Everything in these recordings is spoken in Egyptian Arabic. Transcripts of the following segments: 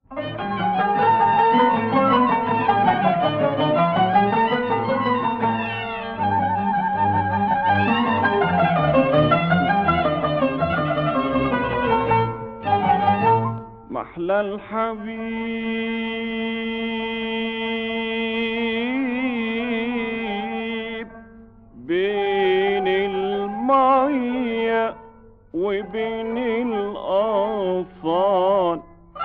محلى الحبيب بين المية وبين الأغصان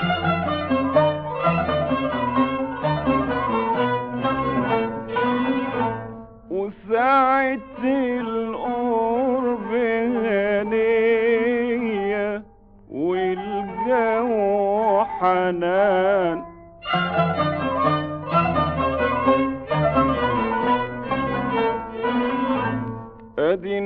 وساعة القرب هنية والجو حنان ادي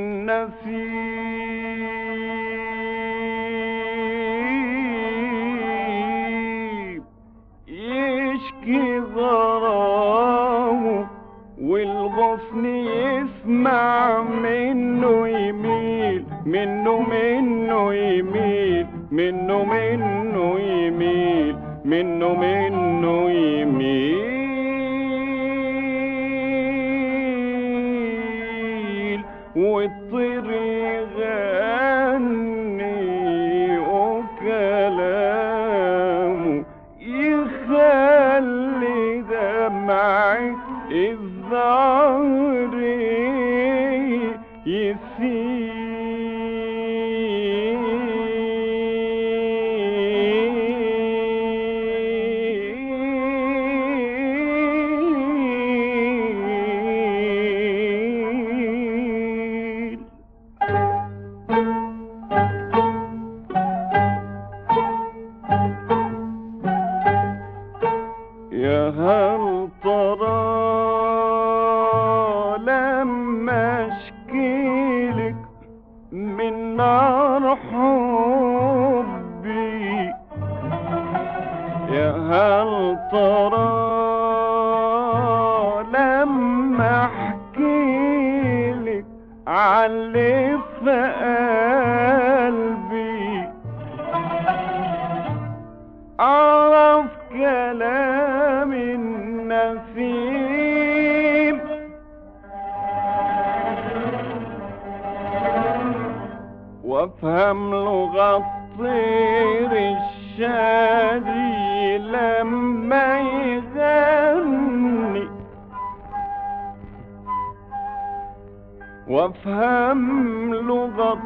النسيم يشكي ضرامه والغصن يسمع منه يميل منه منه يميل منه منه يميل منه منه يميل والطير يغني وكلامه يخلي دمعي الزهر يسيل يا هل ترى لما اشكيلك من نار حبي يا هل ترى لما احكيلك علي في قلبي أعرف كلام النسيم وافهم لغة الطير الشادي لما يغني وافهم لغة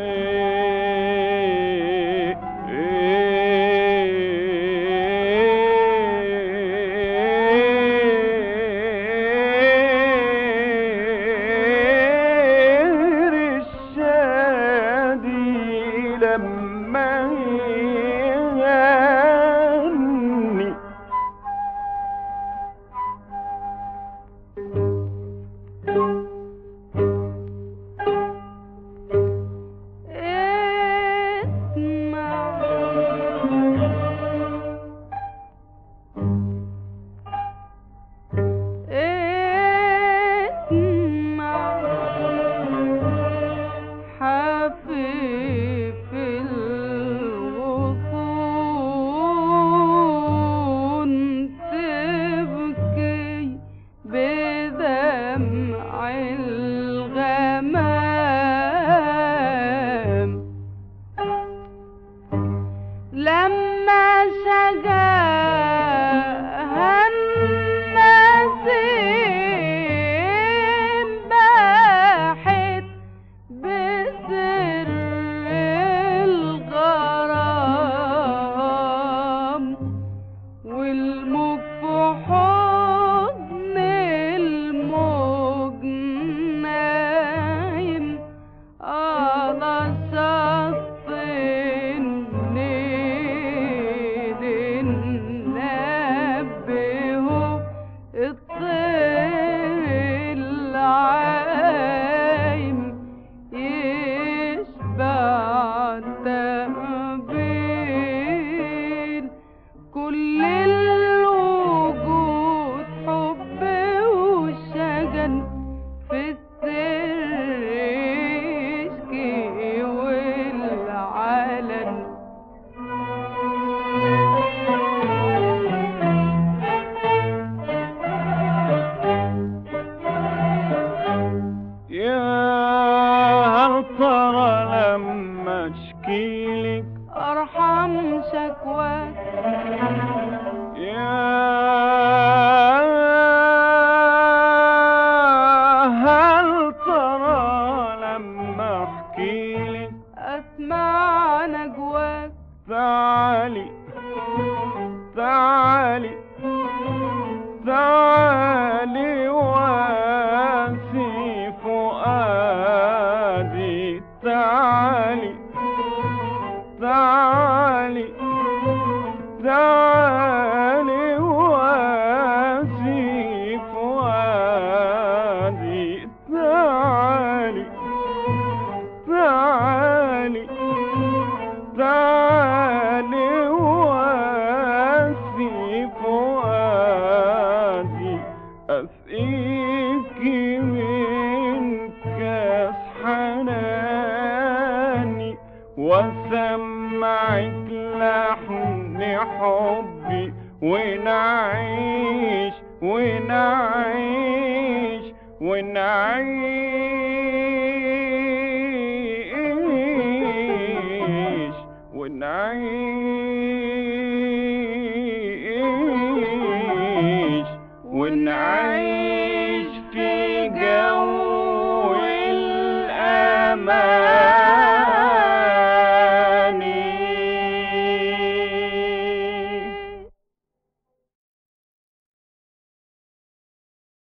الطير الشادي لما يغني حفيف الغصون تبكي بدمع الغمام لما شجاها النسيم باحت بسر الغرام والموج في حضن الموج نايم على شط النيل نبهه الطير العايم يشبع تقبيل كل الوجود حب وشجن في السر يشكي والعلن شكواك يا هل ترى لما احكي لك اسمع نجواك تعالي تعالي تعالي واسي فؤادي تعالي تعالي تعالي واسي فؤادي تعالي تعالي تعالي واسي فؤادي أسقيك من كاس حناني وسمعك لحن حبي ونعيش ونعيش ونعيش ونعيش ونعيش في جو الأمان